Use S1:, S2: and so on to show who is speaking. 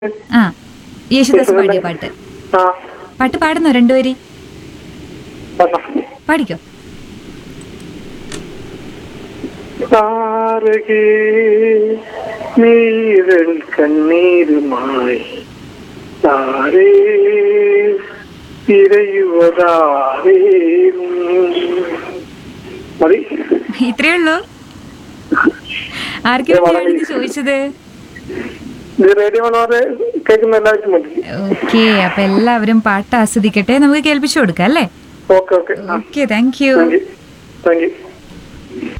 S1: ആ യേശുദാസ് പാടിയ പാട്ട്
S2: ആ
S1: പാട്ട് പാടുന്നോ രണ്ടുപേരി
S2: പറഞ്ഞോ
S1: പാടിക്കോ
S2: താരകേ നീരൻ കണ്ണീരുമായി താരേ തിരയുവതാരേ മതി
S1: ഇത്രേ ഉള്ളൂ ആർക്കും വേണ്ടിയാണ് ചോദിച്ചത്
S2: ഇത് റേഡിയോ വളരെ കേൾക്കുന്ന എല്ലാവർക്കും മതി
S1: ഓക്കെ അപ്പൊ എല്ലാവരും പാട്ട് ആസ്വദിക്കട്ടെ നമുക്ക് കേൾപ്പിച്ചു കൊടുക്കാം അല്ലേ
S2: ഓക്കെ ഓക്കെ ആ
S1: okay thank you
S2: thank you thank U